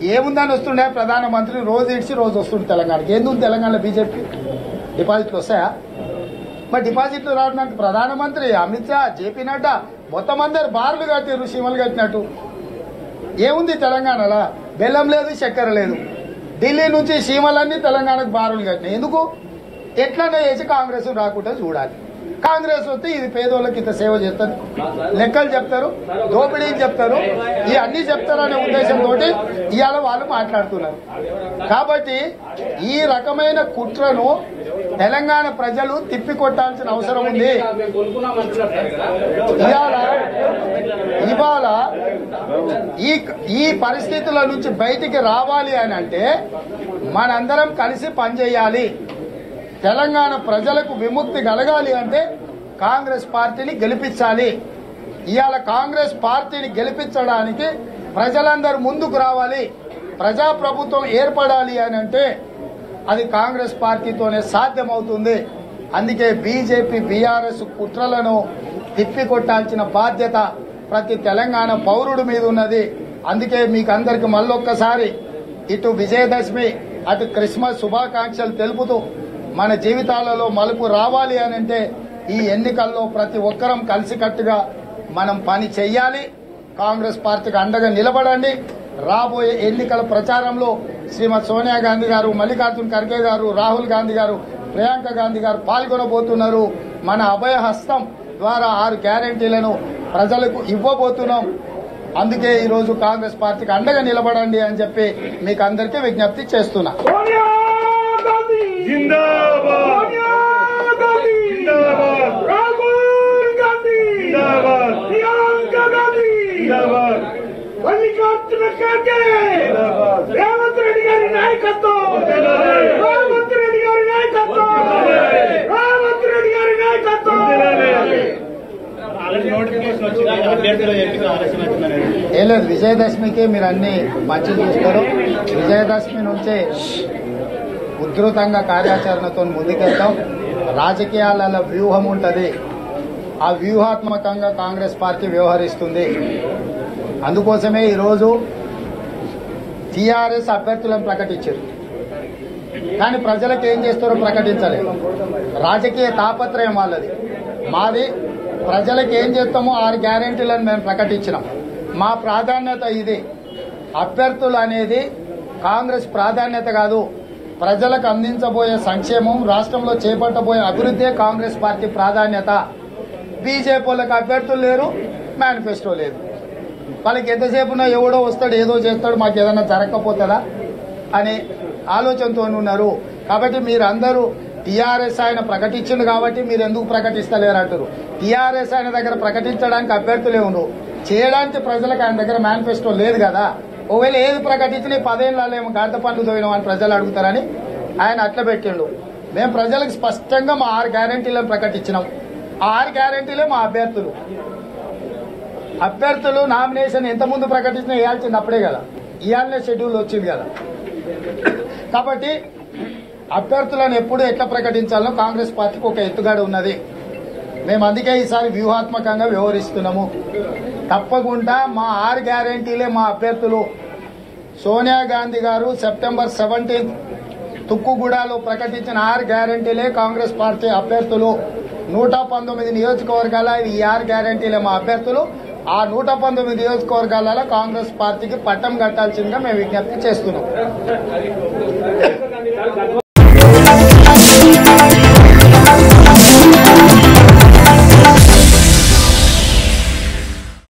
ఏముందని వస్తుండే ప్రధానమంత్రి రోజు ఇడిచి రోజు వస్తుండే తెలంగాణకి ఎందుకు తెలంగాణలో బీజేపీ డిపాజిట్లు వస్తాయా మరి డిపాజిట్లు రావడానికి ప్రధానమంత్రి అమిత్ షా జేపీ నడ్డా మొత్తం అందరు బార్లు కట్టారు సీమలు కట్టినట్టు ఏముంది తెలంగాణలో బెల్లం లేదు చక్కెర లేదు ఢిల్లీ నుంచి సీమలన్నీ తెలంగాణకు బారులు కట్టినాయి ఎందుకు ఎట్లనే చేసి కాంగ్రెస్ రాకుండా చూడాలి కాంగ్రెస్ వస్తే ఇది పేదోళ్ళకి ఇంత సేవ చేస్తారు లెక్కలు చెప్తారు దోపిడీ చెప్తారు ఈ అన్ని చెప్తారనే ఉద్దేశంతో ఇవాళ వాళ్ళు మాట్లాడుతున్నారు కాబట్టి ఈ రకమైన కుట్రను తెలంగాణ ప్రజలు తిప్పికొట్టాల్సిన అవసరం ఉంది ఇవాళ ఇవాళ ఈ ఈ పరిస్థితుల నుంచి బయటికి రావాలి అని అంటే మనందరం కలిసి పనిచేయాలి తెలంగాణ ప్రజలకు విముక్తి కలగాలి అంటే కాంగ్రెస్ పార్టీని గెలిపించాలి ఇవాళ కాంగ్రెస్ పార్టీని గెలిపించడానికి ప్రజలందరూ ముందుకు రావాలి ప్రజాప్రభుత్వం ఏర్పడాలి అని అంటే అది కాంగ్రెస్ పార్టీతోనే సాధ్యమవుతుంది అందుకే బీజేపీ బీఆర్ఎస్ కుట్రలను తిప్పికొట్టాల్సిన బాధ్యత ప్రతి తెలంగాణ పౌరుడి మీద ఉన్నది అందుకే మీకు అందరికి మళ్ళొక్కసారి ఇటు విజయదశమి అటు క్రిస్మస్ శుభాకాంక్షలు తెలుపుతూ మన జీవితాలలో మలుపు రావాలి అని అంటే ఈ ఎన్నికల్లో ప్రతి ఒక్కరం కలిసికట్టుగా మనం పని చెయ్యాలి కాంగ్రెస్ పార్టీకి అండగా నిలబడండి రాబోయే ఎన్నికల ప్రచారంలో శ్రీమతి సోనియా గాంధీ గారు మల్లికార్జున్ ఖర్గే గారు రాహుల్ గాంధీ గారు ప్రియాంక గాంధీ గారు పాల్గొనబోతున్నారు మన అభయ హస్తం ద్వారా ఆరు గ్యారంటీలను ప్రజలకు ఇవ్వబోతున్నాం అందుకే ఈ రోజు కాంగ్రెస్ పార్టీకి అండగా నిలబడండి అని చెప్పి మీకు అందరికీ విజ్ఞప్తి చేస్తున్నా సోనియా గాంధీ జిందాబాద్ సోనియా గాంధీ జిందాబాద్ రాహుల్ గాంధీ జిందాబాద్ ప్రియాంక గాంధీ జిందాబాద్ మల్లికార్జున ఖర్గే జిందాబాద్ రేవంత్ రెడ్డి గారి నాయకత్వం జిందాబాద్. రేవంత్ రెడ్డి గారి నాయకత్వం జిందాబాద్. రేవంత్ రెడ్డి గారి నాయకత్వం ఆల్రెడీ నోటిఫికేషన్ వచ్చిందా అభ్యర్థుల ఎంపిక ఆలస్యం అవుతుందని ఏం లేదు విజయదశమికి మీరు అన్ని మంచి చూస్తారు విజయదశమి నుంచే ఉధృతంగా కార్యాచరణతో ముందుకెళ్తాం రాజకీయాలలో వ్యూహం ఉంటుంది ఆ వ్యూహాత్మకంగా కాంగ్రెస్ పార్టీ వ్యవహరిస్తుంది అందుకోసమే ఈరోజు టీఆర్ఎస్ అభ్యర్థులను ప్రకటించారు కానీ ప్రజలకు ఏం చేస్తారో ప్రకటించలేదు రాజకీయ తాపత్రయం వాళ్ళది మాది ప్రజలకు ఏం చేస్తామో ఆరు గ్యారెంటీలను మేము ప్రకటించినాం మా ప్రాధాన్యత ఇది అభ్యర్థులు అనేది కాంగ్రెస్ ప్రాధాన్యత కాదు ప్రజలకు అందించబోయే సంక్షేమం రాష్ట్రంలో చేపట్టబోయే అభివృద్ధే కాంగ్రెస్ పార్టీ ప్రాధాన్యత బీజేపీ వాళ్ళకి అభ్యర్థులు లేరు మేనిఫెస్టో లేదు వాళ్ళకి ఎంతసేపున ఎవడో వస్తాడు ఏదో చేస్తాడు మాకు ఏదైనా జరగకపోతుందా అనే ఆలోచనతో ఉన్నారు కాబట్టి మీరందరూ టీఆర్ఎస్ ఆయన ప్రకటించిండు కాబట్టి మీరు ఎందుకు ప్రకటిస్తలేరు అంటారు టీఆర్ఎస్ ఆయన దగ్గర ప్రకటించడానికి అభ్యర్థులే ఉండవు చేయడానికి ప్రజలకు ఆయన దగ్గర మేనిఫెస్టో లేదు కదా ఒకవేళ ఏది ప్రకటించినా ఈ పదేళ్ళలో ఏమో గడత పనులు తోయినాం అని ప్రజలు అడుగుతారని ఆయన అట్లా పెట్టిండు మేము ప్రజలకు స్పష్టంగా మా ఆరు గ్యారంటీలను ప్రకటించినాం ఆ ఆరు గ్యారంటీలే మా అభ్యర్థులు అభ్యర్థులు నామినేషన్ ఎంత ముందు ప్రకటించినా వేయాల్సింది అప్పుడే కదా ఇవాళనే షెడ్యూల్ వచ్చింది కదా కాబట్టి అభ్యర్థులను ఎప్పుడు ఎట్లా ప్రకటించాలో కాంగ్రెస్ పార్టీకి ఒక ఎత్తుగడ ఉన్నది మేము అందుకే ఈసారి వ్యూహాత్మకంగా వ్యవహరిస్తున్నాము తప్పకుండా మా ఆరు గ్యారంటీలే మా అభ్యర్థులు సోనియా గాంధీ గారు సెప్టెంబర్ సెవెంటీన్త్ తుక్కుగూడలో ప్రకటించిన ఆరు గ్యారంటీలే కాంగ్రెస్ పార్టీ అభ్యర్థులు నూట పంతొమ్మిది నియోజకవర్గాల ఈ ఆరు గ్యారంటీలే మా అభ్యర్థులు ఆ నూట పంతొమ్మిది నియోజకవర్గాలలో కాంగ్రెస్ పార్టీకి పట్టం కట్టాల్సిందిగా మేము విజ్ఞప్తి చేస్తున్నాం